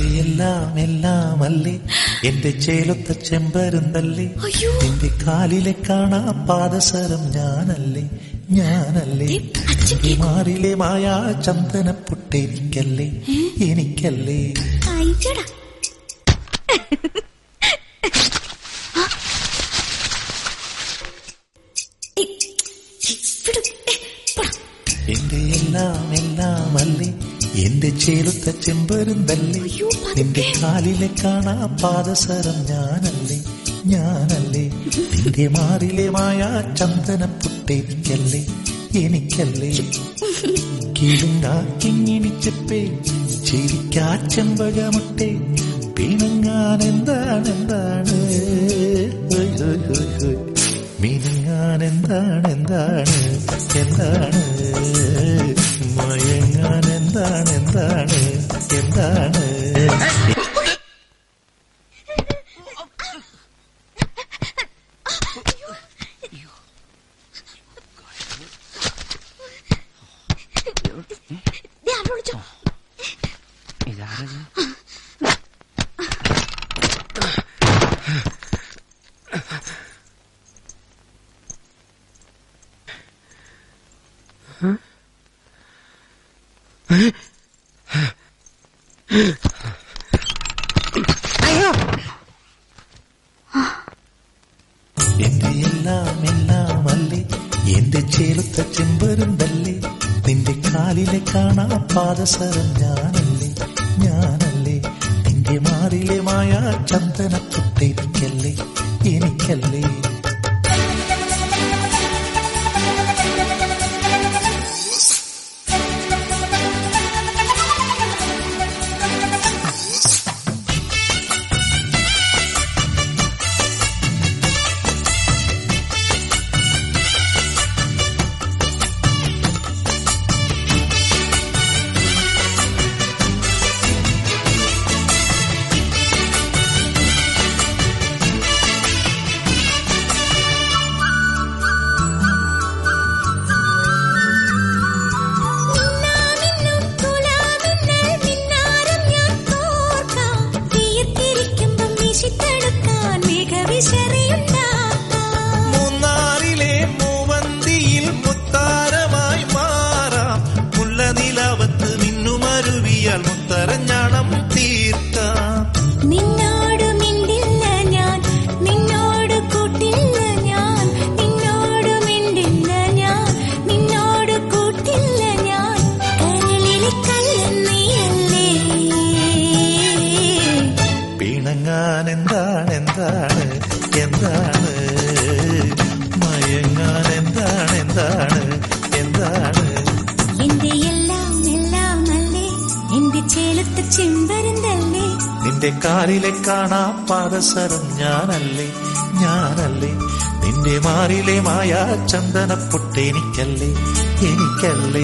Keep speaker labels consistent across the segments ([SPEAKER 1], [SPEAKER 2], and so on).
[SPEAKER 1] എന്റെ എല്ലാം എല്ലാം അല്ലേ എന്റെ ചേലൊത്ത ചെമ്പരുന്തല്ലേ
[SPEAKER 2] അയ്യോ.
[SPEAKER 1] എന്റെ കാലിലെ കാണാ പാദസരം ഞാനല്ലേ ഞാനല്ലേ
[SPEAKER 2] ദേ, അച്ഛൻ
[SPEAKER 1] ഈ മാറിലെ മായാ ചന്ദന പൊട്ടെനിക്കല്ലേ എനിക്കല്ലേ
[SPEAKER 2] അയ്യടാ ഏയ്, ഏയ്, വിടു. ഏ, പോടാ.
[SPEAKER 1] എന്റെ എല്ലാം എല്ലാം അല്ലേ എന്റെ ചേലുത്ത ചെമ്പരുന്തല്ലേ
[SPEAKER 2] അയ്യോ, പതുക്കെ.
[SPEAKER 1] നിന്റെ കാലിലെ കാണാ പാദസരം ഞാനല്ലേ ഞാനല്ലേ നിന്റെ മാറിലെ മായാ ചന്ദന പൊട്ടെനിക്കല്ലേ എനിക്കല്ലേ കിഴുങ്ങാക്കിങ്ങിണിച്ചപ്പേ ചിരിക്കാ ചെമ്പകമുട്ടെ പിണങ്ങാൻ എന്താണ് എന്താണ് ഹോയ് ഹോയ് ഹോയ് ഹോയ്. മിനുങ്ങാൻ എന്താണ് എന്താണ് എന്താണ് മയങ്ങാൻ എന്താണ് എന്താണ് എന്താണ്
[SPEAKER 2] ദേ, അവിടെ വിളിച്ചോ.
[SPEAKER 3] ഇതാരത്
[SPEAKER 1] എന്റെ എല്ലാം എല്ലാം അല്ലേ എന്റെ ചേലുത്ത ചെമ്പരുന്തല്ലേ നിന്റെ കാലിലെ കാണാ പാദസരം ഞാനല്ലേ ഞാനല്ലേ നിന്റെ മാറിലെ മായാ ചന്ദന പൊട്ടെനിക്കല്ലേ എനിക്കല്ലേ
[SPEAKER 2] മിന്നാമിന്നും തുലാമിന്നൽ മിന്നാരം ഞാൻ കോർക്കാം. വിയർത്തിരിക്കുമ്പം വീശിത്തടുക്കാൻ മേഘവിശറിയുണ്ടാക്കാം.
[SPEAKER 1] മൂന്നാറിലെ മൂവന്തിയിൽ മുത്താരമായി മാറാം മുല്ലനിലാവത്ത് മിന്നുമരുവിയാൽ മുത്തരഞ്ഞാണം തീർക്കാം
[SPEAKER 2] നിന്നോട് മിണ്ടില്ല ഞാൻ നിന്നോട് കൂട്ടില്ല ഞാൻ നിന്നോട് മിണ്ടില്ല ഞാൻ നിന്നോട് കൂട്ടില്ല ഞാൻ കരളിലെ കള്ളൻ നീയല്ലേ
[SPEAKER 1] പിണങ്ങാൻ എന്താണ് എന്താണ് എന്താണ് മയങ്ങാൻ എന്താണ് എന്താണ് എന്താണ്
[SPEAKER 2] എന്റെ എല്ലാം എല്ലാം അല്ലേ എന്റെ ചേലത്ത് ചെമ്പരുന്തല്ലേ
[SPEAKER 1] നിന്റെ കാലിലെ കാണാ പാദസരം ഞാനല്ലേ ഞാനല്ലേ നിന്റെ മാറിലെ മായാ ചന്ദന പൊട്ടെനിക്കല്ലേ എനിക്കല്ലേ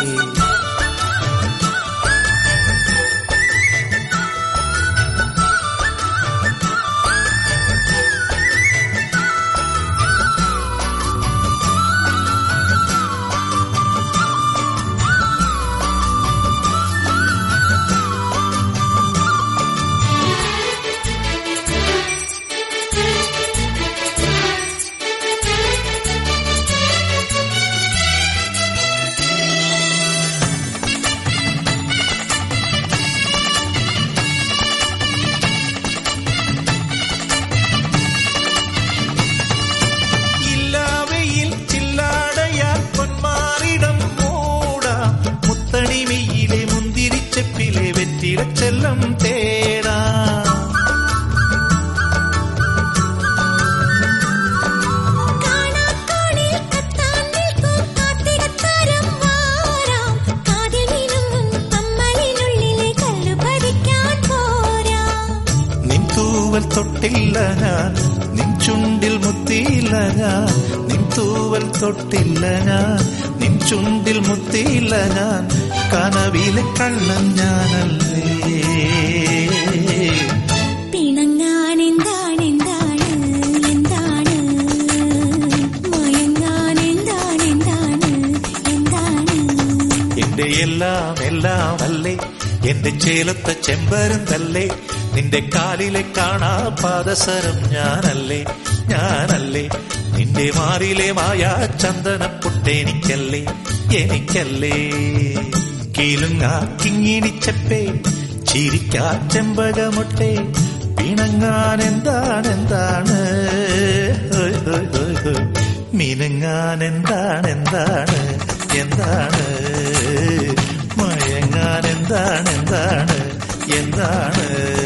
[SPEAKER 1] ഇല്ലാവയിൽ ചില്ലാടയാൽ പൊന്മാറിടം മൂടാ മുത്തണിമയിലെ മുന്തിരിച്ചപ്പിലെ വെറ്റില ചെല്ലം തേടാ
[SPEAKER 2] കാണാക്കോണിൽ കത്താൻ നിൽക്കും കാത്തിരത്താരം വാരാം കാതിൽ മിനുങ്ങും കമ്മലിനുള്ളിലെ കല്ലു പതിക്കാൻ പോരാം
[SPEAKER 1] നിൻ തൂവൽ തൊട്ടില്ല ഞാൻ നിൻ ചുണ്ടിൽ മുത്തിയില്ല ഞാൻ നിൻ തൂവൽ തൊട്ടില്ല ഞാൻ നിൻ ചുണ്ടിൽ മുത്തിയില്ല ഞാൻ കനവിലെ കള്ളൻ ഞാനല്ലേ
[SPEAKER 2] പിണങ്ങാൻ എന്താണ് എന്താണ് എന്താണ് മയങ്ങാൻ എന്താണ് എന്താണ് എന്താണ്
[SPEAKER 1] എന്റെ എല്ലാം എല്ലാം അല്ലേ എന്റെ ചേലത്തെ ചെമ്പരുന്തല്ലേ നിന്റെ കാലിലെ കാണാ പാദസരം ഞാനല്ലേ ഞാനല്ലേ നിന്റെ മാറിലെ മായ ചന്ദനപ്പൊട്ടെനിക്കല്ലേ എനിക്കല്ലേ കീലുങ്ങാ കിങ്ങിണിച്ചപ്പേ ചിരിക്കാ ചെമ്പകമൊട്ടെ പിണങ്ങാൻ എന്താണ് എന്താണ് ഹോയ് ഹോയ് ഹോയ് ഹോയ്. മിനുങ്ങാൻ എന്താണ് എന്താണ് എന്താണ് മയങ്ങാൻ എന്താണ് എന്താണ് എന്താണ്